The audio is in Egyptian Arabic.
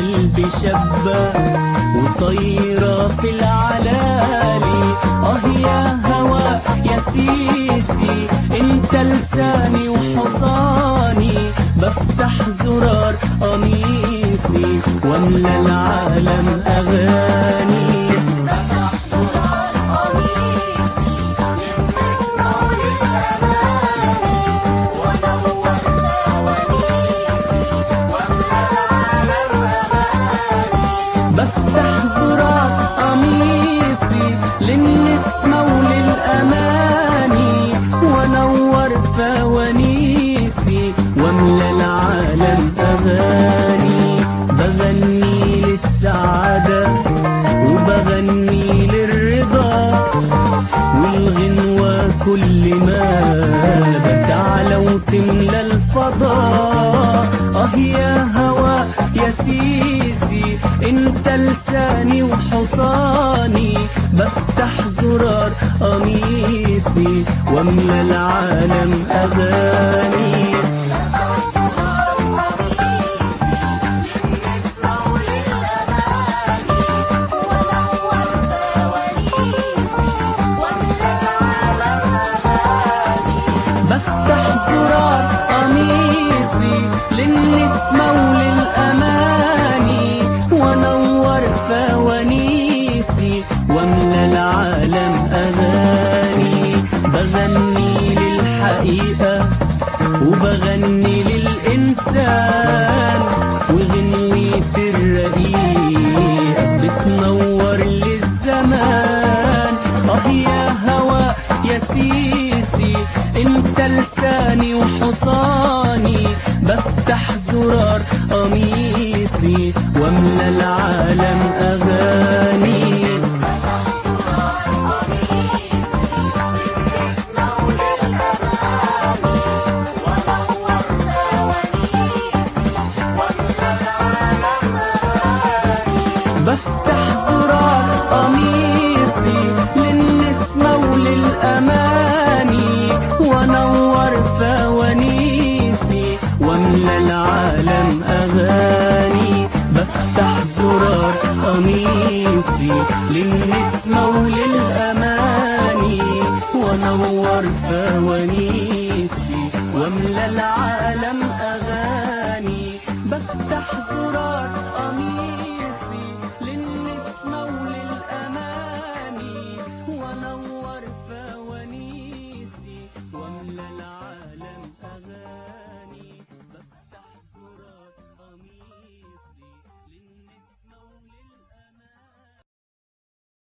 قلبي شابة وطايرة في العلالي اه يا هوا يا سيسي انت لساني وحصاني بفتح زرار قميصي واملى العالم اغاني بفتح زرار قميصي للنسمة وللأماني وانور فوانيسي واملى العالم أغاني بغني للسعادة وبغني للرضا والغنوة كل ما بتعلى وتملى الفضاء اه يا هوا يا سيسي انت لساني وحصاني بفتح زرار قميصي واملى العالم اغاني بفتح زرار قميصي للنسمة وللأماني وانور فوانيسي واملى العالم أغاني بغني للحقيقة وبغني للإنسان وغنوة الرقيق بتنور للزمان اه يا هوا يا سيسي انت لساني وحصاني بفتح زرار قميصي واملى العالم اغاني بفتح زرار قميصي للنسمة وللأماني وانور فوانيسي واملى العالم أغاني بفتح زرار قميصي للنسمة وللأماني وانور فوانيسي واملى العالم